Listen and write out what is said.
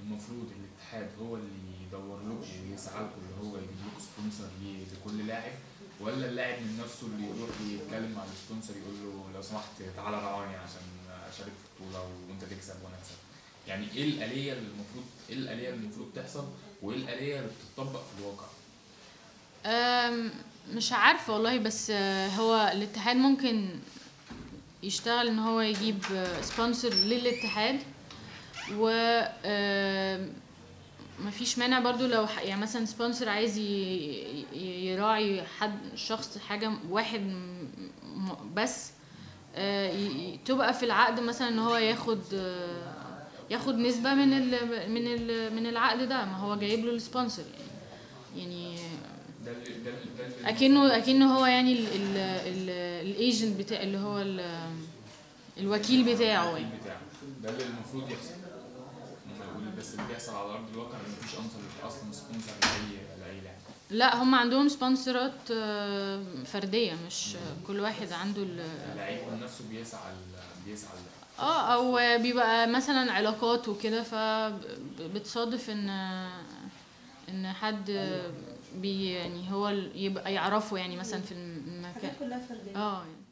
المفروض الاتحاد هو اللي يدور لكم ويسعى لكم اللي هو يجيب لكم سبونسر لكل لاعب ولا اللاعب من نفسه اللي يروح يتكلم مع السبونسر يقول له لو سمحت تعالى رعاني عشان اشارك في البطوله وانت تكسب وانا اكسب يعني ايه الاليه اللي المفروض ايه الاليه اللي المفروض تحصل وايه الاليه اللي بتطبق في الواقع أم، مش عارفة والله بس آه، هو الاتحاد ممكن يشتغل ان هو يجيب سبونسر للاتحاد و آم، مفيش مانع برضو لو ح- يعني مثلا سبونسر عايز ي- ي- يراعي حد شخص حاجة واحد م- م- بس آه، ي- ي- تبقى في العقد مثلا ان هو ياخد آه، ياخد نسبة من ال من ال من العقد ده ما هو جايب له السبونسر يعني يعني ده اللي ده اللي ده اللي اكنه اكنه هو يعني الايجنت بتاع اللي هو ال- الوكيل بتاعه يعني الوكيل بتاعه ده اللي المفروض يحصل هم يقولوا بس اللي بيحصل على ارض الواقع ان مفيش انصر اصلا سبونسر لاي لاي لاعب لا هم عندهم سبونسرات آه، فرديه مش كل واحد عنده ال- اللعيب من نفسه بيسعى ال- بيسعى ل- اه او بيبقى مثلا علاقات وكده فبتصادف ان ان حد بي يعني هو ال- يبقى يعرفه يعني مثلا في المكان حاجات كلها فرديه اه يعني